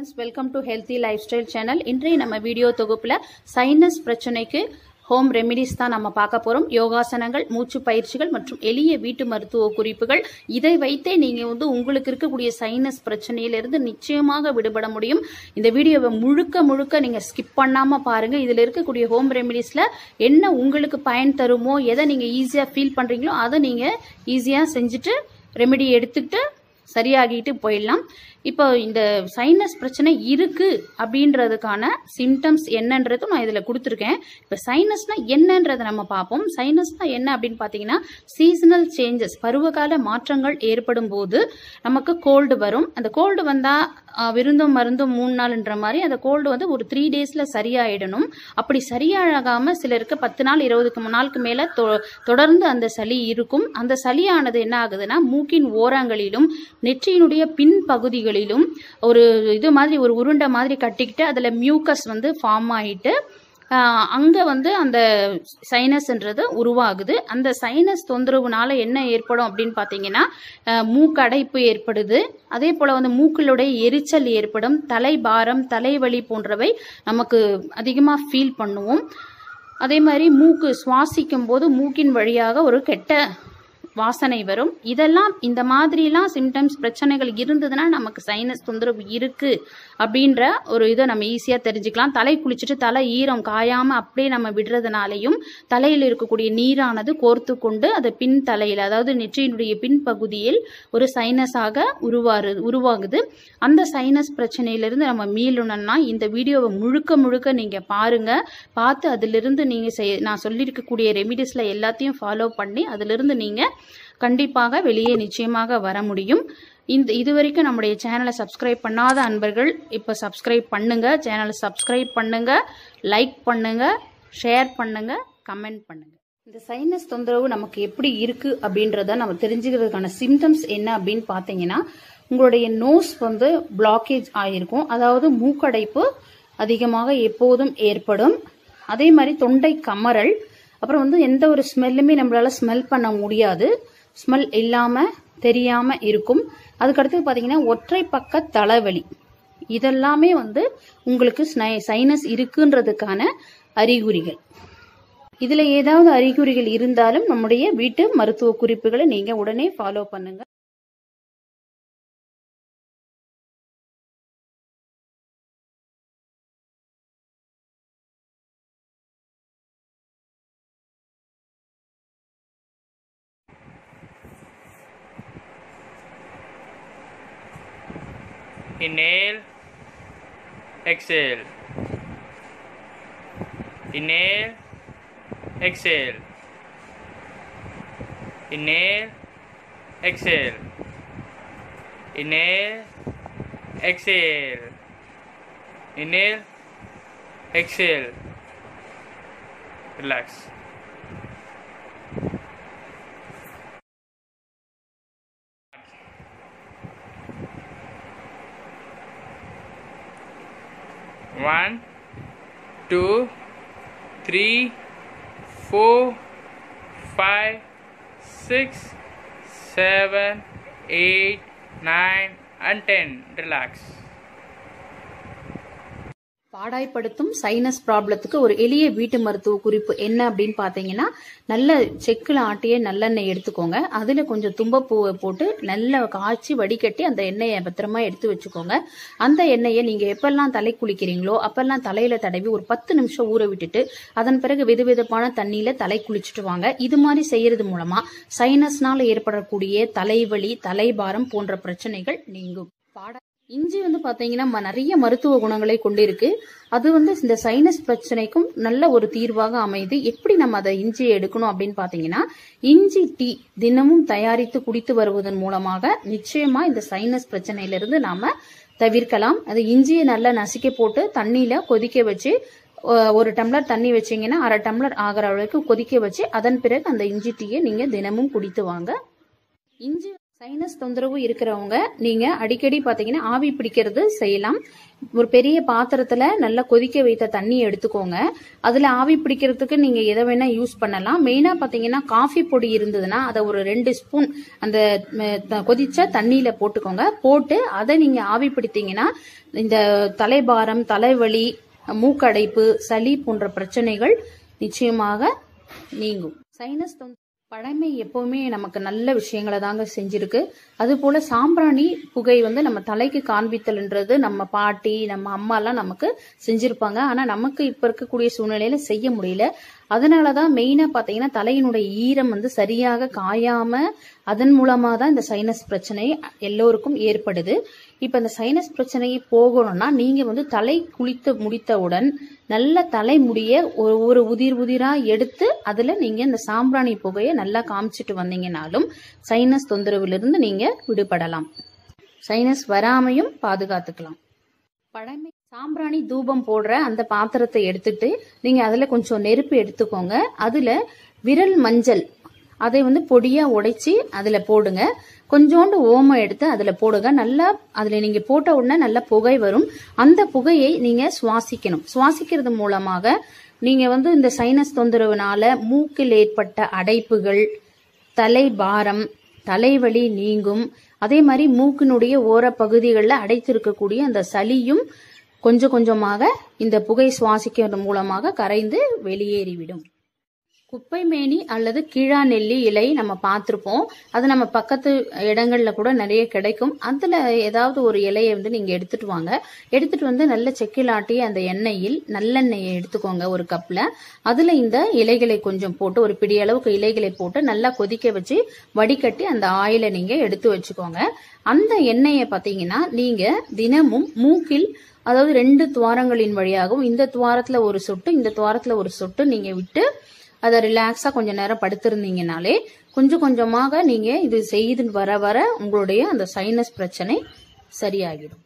friends welcome to healthy life style channel இன்றைய நம்ம video தொகுப்பில் சைனஸ் பிரச்சனைக்கு ஹோம் ரெமிடிஸ் தான் நம்ம பார்க்க போகிறோம் யோகாசனங்கள் மூச்சு பயிற்சிகள் மற்றும் எளிய வீட்டு மருத்துவ குறிப்புகள் இதை வைத்தே நீங்கள் வந்து உங்களுக்கு இருக்கக்கூடிய சைனஸ் பிரச்சனையிலிருந்து நிச்சயமாக விடுபட முடியும் இந்த வீடியோவை முழுக்க முழுக்க நீங்கள் ஸ்கிப் பண்ணாமல் பாருங்கள் இதில் இருக்கக்கூடிய ஹோம் ரெமிடிஸில் என்ன உங்களுக்கு பயன் தருமோ எதை நீங்கள் ஈஸியாக ஃபீல் பண்ணுறீங்களோ அதை நீங்கள் ஈஸியாக செஞ்சுட்டு ரெமெடி எடுத்துக்கிட்டு சரியாகிட்டு போயிடலாம் இப்போ இந்த சைனஸ் பிரச்சனை இருக்கு அப்படின்றதுக்கான சிம்டம்ஸ் என்னன்றதும் நான் இதில் கொடுத்துருக்கேன் இப்போ சைனஸ்னா என்னன்றதை நம்ம பார்ப்போம் சைனஸ்னா என்ன அப்படின்னு பார்த்தீங்கன்னா சீசனல் சேஞ்சஸ் பருவகால மாற்றங்கள் ஏற்படும் போது நமக்கு கோல்டு வரும் அந்த கோல்டு வந்தால் விருந்தும் மருந்தும் மூணு நாள்ன்ற மாதிரி அந்த கோல்டு வந்து ஒரு த்ரீ டேஸில் சரியாயிடணும் அப்படி சரியாகாமல் சிலருக்கு பத்து நாள் இருபதுக்கு நாளுக்கு மேலே தொடர்ந்து அந்த சளி இருக்கும் அந்த சளியானது என்ன ஆகுதுன்னா மூக்கின் ஓரங்களிலும் நெற்றியினுடைய பின் பகுதிகளிலும் ஒரு இது மாதிரி ஒரு உருண்டை மாதிரி கட்டிக்கிட்டு அதில் மியூக்கஸ் வந்து ஃபார்ம் ஆகிட்டு அங்கே வந்து அந்த சைனஸ்ன்றது உருவாகுது அந்த சைனஸ் தொந்தரவுனால என்ன ஏற்படும் அப்படின்னு பார்த்தீங்கன்னா மூக்கடைப்பு ஏற்படுது அதே போல் வந்து மூக்களுடைய எரிச்சல் ஏற்படும் தலைபாரம் தலைவலி போன்றவை நமக்கு அதிகமாக ஃபீல் பண்ணுவோம் அதே மாதிரி மூக்கு சுவாசிக்கும் போது மூக்கின் வழியாக ஒரு கெட்ட வாசனை வரும் இதெல்லாம் இந்த மாதிரிலாம் சிம்டம்ஸ் பிரச்சனைகள் இருந்ததுன்னா நமக்கு சைனஸ் தொந்தரவு இருக்கு அப்படின்ற ஒரு இதை நம்ம ஈஸியாக தெரிஞ்சுக்கலாம் தலை குளிச்சுட்டு தலை ஈரம் காயாம அப்படியே நம்ம விடுறதுனாலையும் தலையில் இருக்கக்கூடிய நீரானது கோர்த்து கொண்டு அது பின் தலையில் அதாவது நெற்றியினுடைய பின்பகுதியில் ஒரு சைனஸாக உருவாரு உருவாகுது அந்த சைனஸ் பிரச்சனையிலிருந்து நம்ம மீளணும்னா இந்த வீடியோவை முழுக்க முழுக்க நீங்க பாருங்க பார்த்து அதிலிருந்து நீங்க நான் சொல்லியிருக்கக்கூடிய ரெமிடிஸ்ல எல்லாத்தையும் ஃபாலோ பண்ணி அதிலிருந்து நீங்க கண்டிப்பாக வெளியே நிச்சயமாக வர முடியும் இந்த இது வரைக்கும் நம்முடைய சேனலை சப்ஸ்கிரைப் பண்ணாத அன்பர்கள் இப்போ சப்ஸ்கிரைப் பண்ணுங்க சேனலை சப்ஸ்கிரைப் பண்ணுங்க லைக் பண்ணுங்க ஷேர் பண்ணுங்க கமெண்ட் பண்ணுங்க இந்த சைனஸ் தொந்தரவு நமக்கு எப்படி இருக்கு அப்படின்றத நம்ம தெரிஞ்சுக்கிறதுக்கான சிம்டம்ஸ் என்ன அப்படின்னு பார்த்தீங்கன்னா உங்களுடைய நோஸ் வந்து பிளாக்கேஜ் ஆகிருக்கும் அதாவது மூக்கடைப்பு அதிகமாக எப்போதும் ஏற்படும் அதே மாதிரி தொண்டை கமரல் அப்புறம் வந்து எந்த ஒரு ஸ்மெல்லுமே நம்மளால ஸ்மெல் பண்ண முடியாது ஸ்மெல் இல்லாமல் தெரியாமல் இருக்கும் அதுக்கடுத்து பார்த்தீங்கன்னா ஒற்றை பக்க தலைவலி இதெல்லாமே வந்து உங்களுக்கு சைனஸ் இருக்குன்றதுக்கான அறிகுறிகள் இதில் ஏதாவது அறிகுறிகள் இருந்தாலும் நம்முடைய வீட்டு மருத்துவ குறிப்புகளை நீங்கள் உடனே ஃபாலோ பண்ணுங்க inhale exhale inhale exhale inhale exhale inhale exhale inhale exhale relax one two three four five six seven eight nine and ten relax பாடாய்ப்படுத்தும் சைனஸ் ப்ராப்ளத்துக்கு ஒரு எளிய வீட்டு மருத்துவ குறிப்பு என்ன அப்படின்னு பார்த்தீங்கன்னா நல்ல செக்கில் ஆட்டிய நல்லெண்ணெய் எடுத்துக்கோங்க அதில் கொஞ்சம் தும்பப்பூவை போட்டு நல்லா காய்ச்சி வடிகட்டி அந்த எண்ணெயை பத்திரமா எடுத்து வச்சுக்கோங்க அந்த எண்ணெயை நீங்கள் எப்பெல்லாம் தலை குளிக்கிறீங்களோ அப்பெல்லாம் தலையில் தடவி ஒரு பத்து நிமிஷம் ஊற விட்டுட்டு அதன் பிறகு வெது வெதுப்பான தண்ணியில் தலை குளிச்சுட்டு வாங்க இது மாதிரி செய்யறது மூலமா சைனஸ்னால ஏற்படக்கூடிய தலைவலி தலைபாரம் போன்ற பிரச்சனைகள் நீங்கும் பாட இஞ்சி வந்து பார்த்தீங்கன்னா நிறைய மருத்துவ குணங்களை கொண்டிருக்கு அது வந்து இந்த சைனஸ் பிரச்சனைக்கும் நல்ல ஒரு தீர்வாக அமைது எப்படி நம்ம அதை இஞ்சியை எடுக்கணும் அப்படின்னு பார்த்தீங்கன்னா இஞ்சி டீ தினமும் தயாரித்து குடித்து வருவதன் மூலமாக நிச்சயமா இந்த சைனஸ் பிரச்சனையிலிருந்து நாம தவிர்க்கலாம் அது இஞ்சியை நல்லா நசுக்கி போட்டு தண்ணியில கொதிக்க வச்சு ஒரு டம்ளர் தண்ணி வச்சீங்கன்னா அரை டம்ளர் ஆகிற அளவுக்கு கொதிக்க வச்சு அதன் பிறகு அந்த இஞ்சி டீயை நீங்க தினமும் குடித்து வாங்க இஞ்சி சைனஸ் தொந்தரவு இருக்கிறவங்க நீங்க அடிக்கடி பாத்தீங்கன்னா ஆவி பிடிக்கிறது செய்யலாம் ஒரு பெரிய பாத்திரத்துல நல்லா கொதிக்க வைத்த தண்ணி எடுத்துக்கோங்க அதுல ஆவி பிடிக்கிறதுக்கு நீங்க எதை வேணா யூஸ் பண்ணலாம் மெயினா பாத்தீங்கன்னா காஃபி பொடி இருந்ததுன்னா அதை ஒரு ரெண்டு ஸ்பூன் அந்த ம, த- கொதிச்ச தண்ணியில போட்டுக்கோங்க போட்டு அதை நீங்க ஆவி பிடித்தீங்கன்னா இந்த தலைபாரம் தலைவலி மூக்கடைப்பு சளி போன்ற பிரச்சனைகள் நிச்சயமாக நீங்கும் சைனஸ் தொந்த பழமை எப்பவுமே நமக்கு நல்ல விஷயங்களை தாங்க செஞ்சிருக்கு அதுபோல சாம்பிராணி புகை வந்து நம்ம தலைக்கு காண்பித்தல்ன்றது நம்ம பாட்டி நம்ம அம்மாலாம் நமக்கு செஞ்சிருப்பாங்க ஆனா நமக்கு இப்ப இருக்கக்கூடிய சூழ்நிலையில செய்ய முடியல அதனாலதான் மெயினா பாத்தீங்கன்னா தலையினுடைய ஈரம் வந்து சரியாக காயாம அதன் மூலமா தான் இந்த சைனஸ் பிரச்சனை எல்லோருக்கும் ஏற்படுது இப்ப இந்த சைனஸ் பிரச்சனையை போகணும்னா நீங்க வந்து தலை குளித்து முடித்தவுடன் நல்ல தலைமுடிய ஒரு ஒரு உதிர் உதிரா எடுத்து அதுல நீங்க இந்த சாம்பிராணி புகையை நல்லா காமிச்சிட்டு வந்தீங்கனாலும் சைனஸ் தொந்தரவிலிருந்து நீங்க விடுபடலாம் சைனஸ் வராமையும் பாதுகாத்துக்கலாம் பழமை சாம்பிராணி தூபம் போடுற அந்த பாத்திரத்தை எடுத்துட்டு நீங்க அதுல கொஞ்சம் நெருப்பு எடுத்துக்கோங்க அதுல விரல் மஞ்சள் அதை வந்து பொடியா உடைச்சி அதுல போடுங்க கொஞ்சோண்டு ஓமம் எடுத்து அதுல போடுங்க நல்லா அதுல நீங்க போட்ட உடனே நல்ல புகை வரும் அந்த புகையை நீங்க சுவாசிக்கணும் சுவாசிக்கிறது மூலமாக நீங்க வந்து இந்த சைனஸ் தொந்தரவுனால மூக்கில் ஏற்பட்ட அடைப்புகள் தலை பாரம் தலைவலி நீங்கும் அதே மாதிரி மூக்கினுடைய ஓர பகுதிகளில் அடைத்திருக்கக்கூடிய அந்த சளியும் கொஞ்சம் கொஞ்சமாக இந்த புகை சுவாசிக்கிறது மூலமாக கரைந்து வெளியேறிவிடும் குப்பைமேனி அல்லது கீழா நெல்லி இலை நம்ம பார்த்துருப்போம் அது நம்ம பக்கத்து இடங்கள்ல கூட நிறைய கிடைக்கும் அதுல ஏதாவது ஒரு இலையை வந்து நீங்க எடுத்துட்டு வாங்க எடுத்துட்டு வந்து நல்ல செக்கில் ஆட்டிய அந்த எண்ணெயில் நல்லெண்ணெயை எடுத்துக்கோங்க ஒரு கப்ல அதுல இந்த இலைகளை கொஞ்சம் போட்டு ஒரு பிடி அளவுக்கு இலைகளை போட்டு நல்லா கொதிக்க வச்சு வடிகட்டி அந்த ஆயிலை நீங்க எடுத்து வச்சுக்கோங்க அந்த எண்ணெயை பார்த்தீங்கன்னா நீங்க தினமும் மூக்கில் அதாவது ரெண்டு துவாரங்களின் வழியாகவும் இந்த துவாரத்துல ஒரு சொட்டு இந்த துவாரத்துல ஒரு சொட்டு நீங்க விட்டு அதை ரிலாக்ஸா கொஞ்ச நேரம் படுத்திருந்தீங்கனாலே கொஞ்சம் கொஞ்சமாக நீங்க இது செய்து வர வர உங்களுடைய அந்த சைனஸ் பிரச்சனை சரியாகிடும்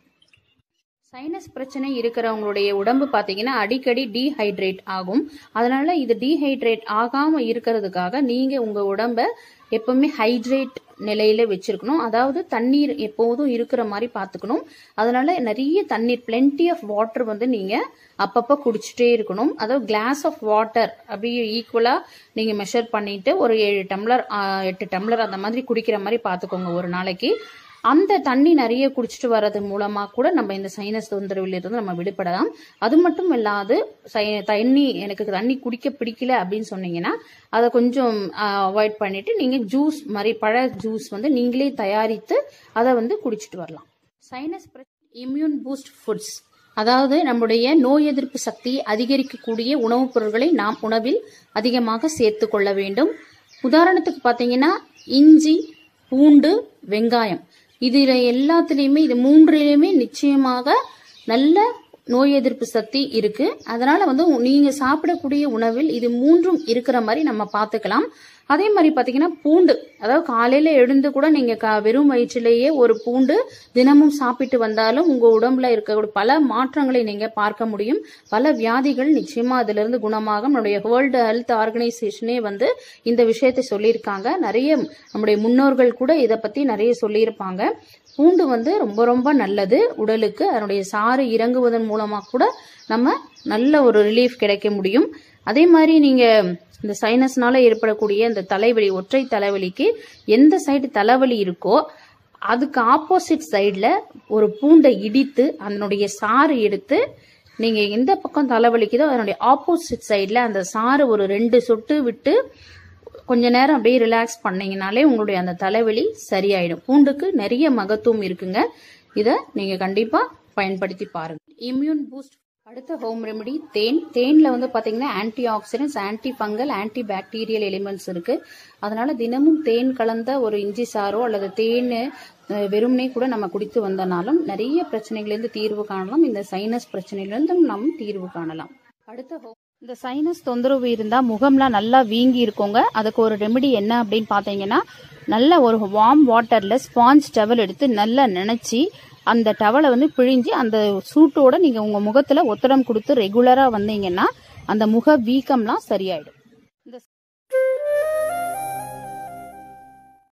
சைனஸ் பிரச்சனை இருக்கிறவங்களுடைய உடம்பு பார்த்தீங்கன்னா அடிக்கடி டீஹைட்ரேட் ஆகும் அதனால இது டீஹைட்ரேட் ஆகாம இருக்கிறதுக்காக நீங்க உங்க உடம்ப எப்பவுமே ஹைட்ரேட் நிலையில வச்சிருக்கணும் அதாவது தண்ணீர் எப்போதும் இருக்கிற மாதிரி பார்த்துக்கணும் அதனால நிறைய தண்ணீர் plenty ஆஃப் வாட்டர் வந்து நீங்க அப்பப்போ குடிச்சிட்டே இருக்கணும் அதாவது கிளாஸ் ஆஃப் வாட்டர் அப்படியே ஈக்குவலா நீங்க மெஷர் பண்ணிட்டு ஒரு ஏழு டம்ளர் ஆ, எட்டு டம்ளர் அந்த மாதிரி குடிக்கிற மாதிரி பார்த்துக்கோங்க ஒரு நாளைக்கு அந்த தண்ணி நிறைய குடிச்சிட்டு வர்றது மூலமா கூட நம்ம இந்த சைனஸ் தொந்தரவிலிருந்து நம்ம விடுபடலாம் அது மட்டும் இல்லாது சை- தண்ணி எனக்கு தண்ணி குடிக்க பிடிக்கல அப்படின்னு சொன்னீங்கன்னா அதை கொஞ்சம் அவாய்ட் பண்ணிட்டு நீங்க ஜூஸ் மாதிரி பழ ஜூஸ் வந்து நீங்களே தயாரித்து அதை வந்து குடிச்சிட்டு வரலாம் சைனஸ் இம்யூன் பூஸ்ட் ஃபுட்ஸ் அதாவது நம்முடைய நோய் எதிர்ப்பு சக்தியை அதிகரிக்கக்கூடிய உணவுப் பொருட்களை நாம் உணவில் அதிகமாக சேர்த்து கொள்ள வேண்டும் உதாரணத்துக்கு பார்த்தீங்கன்னா இஞ்சி பூண்டு வெங்காயம் இதுல எல்லாத்துலேயுமே இது மூன்றிலையுமே நிச்சயமாக நல்ல நோய் எதிர்ப்பு சக்தி இருக்கு அதனால வந்து நீங்க சாப்பிடக்கூடிய உணவில் இது மூன்றும் இருக்கிற மாதிரி நம்ம பார்த்துக்கலாம் அதே மாதிரி பாத்தீங்கன்னா பூண்டு அதாவது காலையில எழுந்து கூட நீங்க கா- வெறும் வயிற்றிலேயே ஒரு பூண்டு தினமும் சாப்பிட்டு வந்தாலும் உங்க உடம்புல இருக்கக்கூடிய பல மாற்றங்களை நீங்க பார்க்க முடியும் பல வியாதிகள் நிச்சயமா அதுல இருந்து குணமாகும் நம்முடைய வேர்ல்டு ஹெல்த் ஆர்கனைசேஷனே வந்து இந்த விஷயத்தை சொல்லியிருக்காங்க நிறைய நம்முடைய முன்னோர்கள் கூட இதை பத்தி நிறைய சொல்லியிருப்பாங்க பூண்டு வந்து ரொம்ப ரொம்ப நல்லது உடலுக்கு அதனுடைய சாறு இறங்குவதன் மூலமா கூட நம்ம நல்ல ஒரு ரிலீஃப் கிடைக்க முடியும் அதே மாதிரி நீங்க இந்த சைனஸ்னால ஏற்படக்கூடிய இந்த தலைவலி ஒற்றை தலைவலிக்கு எந்த சைடு தலைவலி இருக்கோ அதுக்கு ஆப்போசிட் சைடில் ஒரு பூண்டை இடித்து அதனுடைய சாறு எடுத்து நீங்க எந்த பக்கம் தலைவலிக்குதோ அதனுடைய ஆப்போசிட் சைடில் அந்த சாறு ஒரு ரெண்டு சொட்டு விட்டு கொஞ்ச நேரம் அப்படியே ரிலாக்ஸ் பண்ணீங்கனாலே உங்களுடைய அந்த தலைவலி சரியாயிடும் பூண்டுக்கு நிறைய மகத்துவம் இருக்குங்க இதை நீங்க கண்டிப்பா பயன்படுத்தி பாருங்க இம்யூன் பூஸ்ட் அடுத்த ஹோம் ரெமெடி தேன் தேன்ல வந்து பாத்தீங்கன்னா anti oxidants anti fungal anti bacterial elements இருக்கு அதனால தினமும் தேன் கலந்த ஒரு இஞ்சி சாறோ அல்லது தேன் அஹ், வெறுமனே கூட நம்ம குடித்து வந்தனாலும் நிறைய பிரச்சனைகளிலிருந்து தீர்வு காணலாம் இந்த சைனஸ் பிரச்சனையிலிருந்தும் நாம் தீர்வு காணலாம் அடுத்த ஹோம் இந்த சைனஸ் தொந்தரவு இருந்தா முகம்லாம் நல்லா வீங்கி இருக்குங்க அதுக்கு ஒரு ரெமெடி என்ன அப்படின்னு பாத்தீங்கன்னா நல்ல ஒரு வார்ம் வாட்டர்ல ஸ்பாஞ்ச் டவல் எடுத்து நல்லா நினைச்சு அந்த டவலை வந்து பிழிஞ்சு அந்த சூட்டோட நீங்க உங்க முகத்துல ஒத்தடம் கொடுத்து ரெகுலரா வந்தீங்கன்னா அந்த முக வீக்கம்லாம் சரியாயிடும்